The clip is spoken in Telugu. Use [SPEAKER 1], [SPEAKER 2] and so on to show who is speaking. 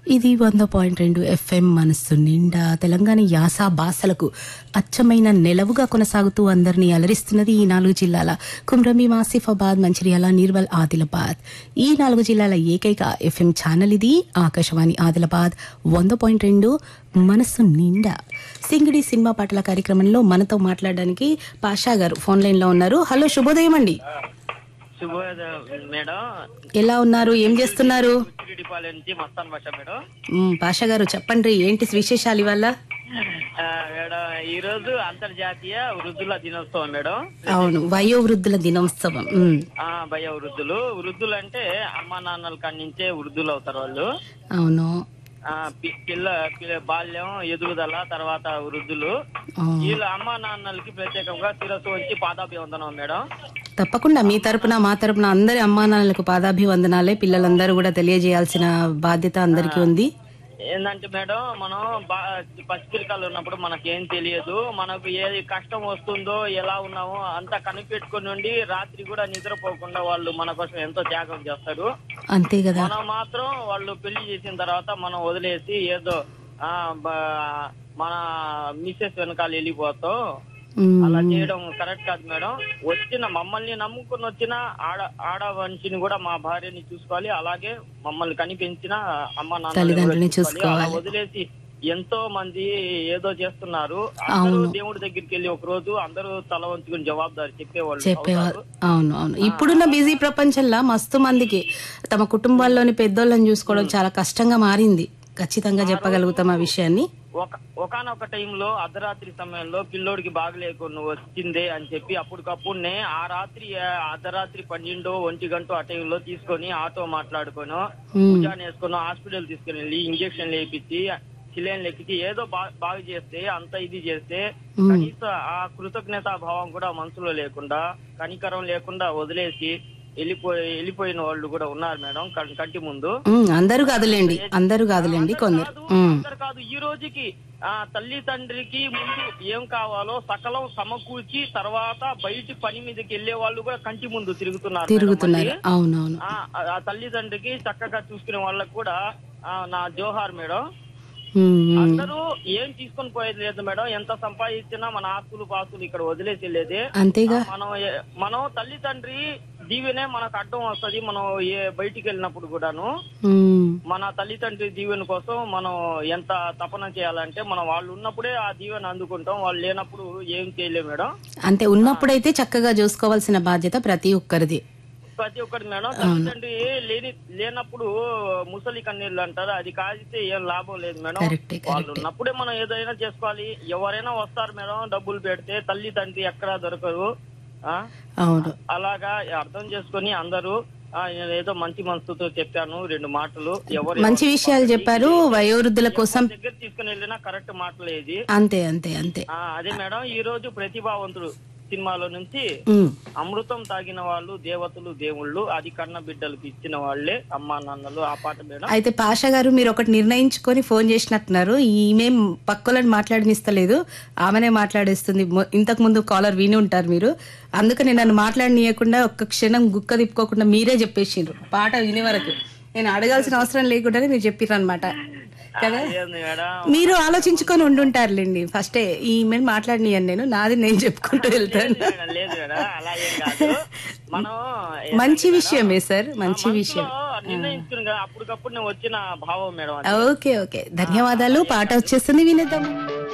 [SPEAKER 1] ఇది వంద పాయింట్ రెండు ఎఫ్ఎం మనస్సు నిండా తెలంగాణ యాస భాషలకు అచ్చమైన నెలవుగా కొనసాగుతూ అందరినీ అలరిస్తున్నది ఈ నాలుగు జిల్లాల కుమ్రంభీం ఆసిఫాబాద్ మంచిర్యాల నిర్వల్ ఆదిలాబాద్ ఈ నాలుగు జిల్లాల ఏకైక ఎఫ్ఎం ఛానల్ ఇది ఆకాశవాణి ఆదిలాబాద్ వంద పాయింట్ రెండు మనస్సు నిండా సింగిడి సినిమా పాటల కార్యక్రమంలో మనతో మాట్లాడడానికి పాషా గారు ఫోన్ లైన్ లో ఉన్నారు హలో శుభోదయం అండి
[SPEAKER 2] శుభోదయం మేడం
[SPEAKER 1] ఎలా ఉన్నారు ఏం చేస్తున్నారు
[SPEAKER 2] ఉచ్చిరెడ్డిపాలెం నుంచి మస్తాన్ భాష మేడం
[SPEAKER 1] మ్, పాషా గారు చెప్పండి ఏంటి విశేషాలు ఇవాళ
[SPEAKER 2] ఆ, మేడం ఈ రోజు అంతర్జాతీయ వృద్ధుల దినోత్సవం మేడం
[SPEAKER 1] అవును వయోవృద్ధుల దినోత్సవం మ్,
[SPEAKER 2] ఆ భయ వృద్ధులు వృద్ధులు అంటే అమ్మా నాన్నల కాడి నుంచే వృద్ధులు అవుతారు వాళ్ళు
[SPEAKER 1] అవును
[SPEAKER 2] ఆ పి- పిల్ల పిల్ల బాల్యం ఎదుగుదల తర్వాత వృద్ధులు
[SPEAKER 1] ఆ,
[SPEAKER 2] వీళ్ళ అమ్మా నాన్నలకి ప్రత్యేకంగా శిరస్సు వచ్చి పాదాభివందనం మేడం
[SPEAKER 1] తప్పకుండా మీ తరపున మా తరపున అందరి అమ్మానాన్నలకు పాదాభివందనాలే పిల్లలందరూ కూడా తెలియజేయాల్సిన బాధ్యత అందరికీ ఉంది
[SPEAKER 2] ఏంటంటే మేడం మనం బా పసిపిల్లకాలు ఉన్నప్పుడు మనకేం తెలియదు మనకు ఏది కష్టం వస్తుందో ఎలా ఉన్నామో అంతా కనిపెట్టుకుని ఉండి రాత్రి కూడా నిద్రపోకుండా వాళ్ళు మన కోసం ఎంతో త్యాగం చేస్తారు
[SPEAKER 1] అంతే కదా
[SPEAKER 2] మనం మాత్రం వాళ్ళు పెళ్లి చేసిన తర్వాత మనం వదిలేసి ఏదో ఆ బ- మన మిస్సెస్ వెనకాల వెళ్ళిపోతాం
[SPEAKER 1] మ్,
[SPEAKER 2] అలా చేయడం కరెక్ట్ కాదు మేడం వచ్చిన మమ్మల్ని నమ్ముకుని వచ్చిన ఆడ ఆడ మనిషిని కూడా మా భార్యని చూసుకోవాలి అలాగే మమ్మల్ని కనిపించిన అమ్మ నాన్న
[SPEAKER 1] తల్లిదండ్రులని చూసుకోవాలి.
[SPEAKER 2] వదిలేసి ఎంతో మంది ఏదో చేస్తున్నారు అందరూ దేవుడి దగ్గరికి వెళ్ళి ఒక రోజు అందరూ తల వంచుకుని జవాబుదారి చెప్పేవాళ్ళు
[SPEAKER 1] చెప్పేవారు అవును అవును ఇప్పుడున్న బిజీ ప్రపంచంలో మస్తు మందికి తమ కుటుంబాల్లోని పెద్దోళ్ళని చూసుకోవడం చాలా కష్టంగా మారింది ఖచ్చితంగా చెప్పగలుగుతాం ఆ విషయాన్ని
[SPEAKER 2] ఒక ఒకనొక టైంలో అర్ధరాత్రి సమయంలో పిల్లోడికి బాగలేకుండా వచ్చిందే అని చెప్పి అప్పటికప్పుడునే ఆ రాత్రి ఆ అర్ధరాత్రి పన్నెండో ఒంటి గంట ఆ టైంలో తీసుకొని ఆటో మాట్లాడుకొని
[SPEAKER 1] మ్,
[SPEAKER 2] భుజాన్ని వేసుకొని హాస్పిటల్ తీసుకుని వెళ్ళి ఇంజక్షన్ లేపించి సిలైన్ లెక్కించి ఏదో బా- బాగు చేస్తే అంత ఇది చేస్తే
[SPEAKER 1] మ్.
[SPEAKER 2] కనీస ఆ కృతజ్ఞతా భావం కూడా మనసులో లేకుండా కనికరం లేకుండా వదిలేసి వెళ్ళిపోయి వెళ్ళిపోయిన వాళ్ళు కూడా ఉన్నారు మేడం కం- కంటి ముందు
[SPEAKER 1] మ్, అందరూ కాదులేండి అందరూ కాదులేండి కొందరు
[SPEAKER 2] కాదు,
[SPEAKER 1] మ్,
[SPEAKER 2] అందరు కాదు ఈ రోజుకి ఆ తల్లి తండ్రికి ముందు ఏం కావాలో సకలం సమకూర్చి తర్వాత బయటి పని మీదకి వెళ్లే వాళ్ళు కూడా కంటి ముందు తిరుగుతున్నారు మేడం
[SPEAKER 1] తిరుగుతున్నారు
[SPEAKER 2] మళ్ళీ.
[SPEAKER 1] అవునవును
[SPEAKER 2] ఆ ఆ తల్లిదండ్రికి చక్కగా చూసుకునే వాళ్ళకి కూడా ఆ, నా జోహార్ మేడం
[SPEAKER 1] మ్, మ్,
[SPEAKER 2] అందరూ ఏం తీసుకొని పోయేది లేదు మేడం ఎంత సంపాదించినా మన ఆస్తులు పాస్తులు ఇక్కడ వదిలేసి వెళ్ళేది
[SPEAKER 1] అంతేగా
[SPEAKER 2] మనం ఏ- మనం తల్లి తండ్రి దీవెనే మనకు అడ్డం వస్తది మనం ఏ బయటికి వెళ్ళినప్పుడు కూడాను
[SPEAKER 1] మ్,
[SPEAKER 2] మన తల్లిదండ్రి దీవెన కోసం మనం ఎంత తపన చేయాలంటే మనం వాళ్ళు ఉన్నప్పుడే ఆ దీవెన అందుకుంటాం వాళ్ళు లేనప్పుడు ఏం చేయలేం మేడం
[SPEAKER 1] అంతే ఉన్నప్పుడైతే చక్కగా చూసుకోవాల్సిన బాధ్యత ప్రతి ఒక్కరిది
[SPEAKER 2] ప్రతి ఒక్కటి మేడం తల్లిదండ్రి లేని లేనప్పుడు ముసలి కన్నీళ్ళు అంటారు అది కాగితే ఏం లాభం లేదు మేడం
[SPEAKER 1] కరెక్టే
[SPEAKER 2] వాళ్ళు
[SPEAKER 1] కరెక్టే
[SPEAKER 2] ఉన్నప్పుడే మనం ఏదైనా చేసుకోవాలి ఎవరైనా వస్తారు మేడం డబ్బులు పెడితే తల్లి తండ్రి ఎక్కడా దొరకరు ఆ
[SPEAKER 1] అవును
[SPEAKER 2] అలాగా అర్థం చేసుకొని అందరూ ఆ, నేను ఏదో మంచి మనసుతో చెప్పాను రెండు మాటలు ఎవరు
[SPEAKER 1] మంచి విషయాలు చెప్పారు వయోవృద్ధుల కోసం
[SPEAKER 2] దగ్గర తీసుకుని వెళ్ళినా కరెక్ట్ మాటలు ఇది
[SPEAKER 1] అంతే అంతే అంతే
[SPEAKER 2] ఆ, అదే మేడం ఈ రోజు ప్రతిభావంతుడు సినిమాలో నుంచి
[SPEAKER 1] మ్,
[SPEAKER 2] అమృతం తాగిన వాళ్ళు దేవతలు దేవుళ్ళు అది కన్న బిడ్డలకు ఇచ్చిన వాళ్ళే అమ్మా నాన్నలు ఆ పాట మేడం
[SPEAKER 1] అయితే పాషా గారు మీరు ఒకటి నిర్ణయించుకొని ఫోన్ చేసినట్టున్నారు ఈమె పక్కలను మాట్లాడనిస్తలేదు ఆమెనే మాట్లాడేస్తుంది మొ- ఇంతకు ముందు కాలర్ విని ఉంటారు మీరు అందుకని నన్ను మాట్లాడనీయకుండా ఒక్క క్షణం గుక్క తిప్పుకోకుండా మీరే చెప్పేసిండ్రు పాట వినే వరకు నేను అడగాల్సిన అవసరం లేకుండానే మీరు చెప్పిర్రు అనమాట కదా
[SPEAKER 2] ఏంది మేడం
[SPEAKER 1] మీరు ఆలోచించుకొని ఉండుంటారులేండి ఫస్టే ఈమె మాట్లాడనీయను నేను నాది నేను చెప్పుకుంటూ వెళ్తాను
[SPEAKER 2] మేడం, లేదు మేడం అలా ఏం కాదు మనం
[SPEAKER 1] మంచి విషయమే సార్ మంచి విషయం
[SPEAKER 2] నిర్ణయించుకుని అప్పటికప్పుడు నేను వచ్చిన భావం మేడం అది.
[SPEAKER 1] ఓకే ఓకే ధన్యవాదాలు పాట వచ్చేస్తుంది వినేద్దాం